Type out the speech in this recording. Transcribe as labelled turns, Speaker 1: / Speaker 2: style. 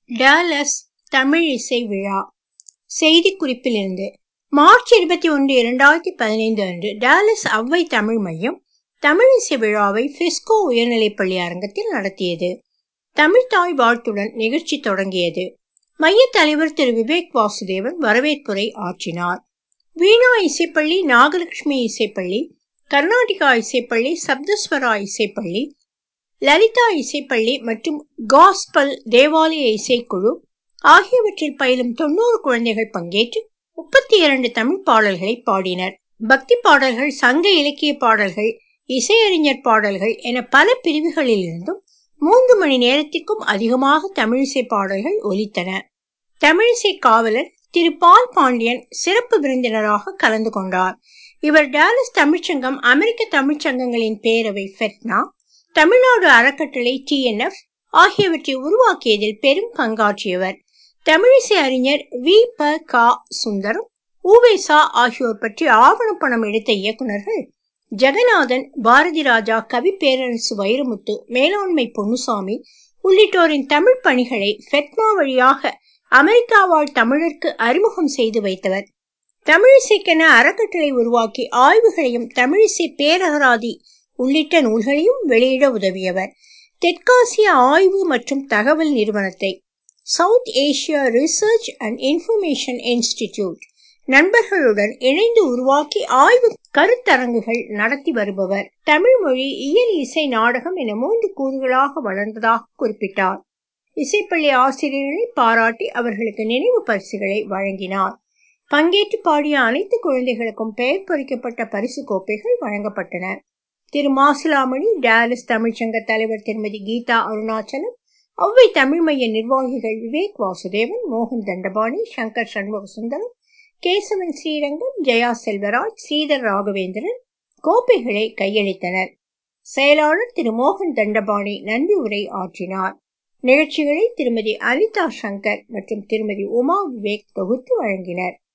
Speaker 1: Dallas Tamil இசை விழா செய்திக்குறிப்பிலிருந்து March இருபத்தி ஒன்று இரண்டாயிரத்தி பதினைந்து அன்று டேலஸ் அவ்வை தமிழ் மையம் தமிழ் இசை விழாவை பிஸ்கோ உயர்நிலைப்பள்ளி அரங்கத்தில் நடத்தியது தமிழ்தாய் வாழ்த்துடன் நிகழ்ச்சி தொடங்கியது மைய தலைவர் திரு விவேக் வாசுதேவன் வரவேற்புரை ஆற்றினார் வீணா இசைப்பள்ளி நாகலட்சுமி இசைப்பள்ளி கர்நாடகா இசைப்பள்ளி சப்தஸ்வரா இசைப்பள்ளி லலிதா இசைப்பள்ளி மற்றும் காஸ்பல் தேவாலய இசைக்குழு ஆகியவற்றில் பயிலும் தொண்ணூறு குழந்தைகள் பங்கேற்று முப்பத்தி இரண்டு தமிழ் பாடல்களை பாடினர் பக்தி பாடல்கள் சங்க இலக்கிய பாடல்கள் இசையறிஞர் பாடல்கள் என பல பிரிவுகளில் இருந்தும் மூன்று மணி நேரத்திற்கும் அதிகமாக தமிழிசை பாடல்கள் ஒலித்தன தமிழிசை காவலர் திரு பால் பாண்டியன் சிறப்பு விருந்தினராக கலந்து கொண்டார் இவர் டாலஸ் தமிழ்ச்சங்கம் அமெரிக்க தமிழ்ச்சங்கங்களின் பேரவை ஃபெட்னா தமிழ்நாடு அறக்கட்டளை டிஎன்எஃப் ஆகியவற்றை உருவாக்கியதில் பெரும் பங்காற்றியவர் தமிழிசை அறிஞர் வி ப கா சுந்தரம் ஊவேசா ஆகியோர் பற்றி ஆவணப்பணம் எடுத்த இயக்குநர்கள் ஜெகநாதன் பாரதி ராஜா கவி பேரரசு வைரமுத்து மேலாண்மை பொன்னுசாமி உள்ளிட்டோரின் தமிழ் பணிகளை ஃபெட்னா வழியாக அமெரிக்கா வாழ் தமிழருக்கு அறிமுகம் செய்து வைத்தவர் தமிழிசைக்கென அறக்கட்டளை உருவாக்கி ஆய்வுகளையும் தமிழிசை பேரகராதி உள்ளிட்ட நூல்களையும் வெளியிட உதவியவர் தெற்காசிய ஆய்வு மற்றும் தகவல் நிறுவனத்தை South Asia research and information institute நண்பர்களுடன் இணைந்து உருவாக்கி ஆய்வு கருத்தரங்குகள் நடத்தி வருபவர் தமிழ் மொழி இயல் இசை நாடகம் என மூன்று கூறுகளாக வளர்ந்ததாக குறிப்பிட்டார் இசைப்பள்ளி ஆசிரியர்களை பாராட்டி அவர்களுக்கு நினைவு பரிசுகளை வழங்கினார் பங்கேற்று பாடிய அனைத்து குழந்தைகளுக்கும் பெயர் பொறிக்கப்பட்ட பரிசு கோப்பைகள் வழங்கப்பட்டன திரு மாசிலாமணி டேலஸ் தமிழ்ச்சங்க தலைவர் திருமதி கீதா அருணாச்சலம் ஒவ்வை தமிழ் மைய நிர்வாகிகள் விவேக் வாசுதேவன் மோகன் தண்டபாணி சங்கர் சண்முக சுந்தரம் கேசவன் ஸ்ரீரங்கம் ஜெயா செல்வராஜ் ஸ்ரீதர் ராகவேந்திரன் கோப்பைகளை கையளித்தனர் செயலாளர் திரு மோகன் தண்டபாணி நன்றி உரை ஆற்றினார் நிகழ்ச்சிகளை திருமதி அனிதா சங்கர் மற்றும் திருமதி உமா விவேக் தொகுத்து வழங்கினர்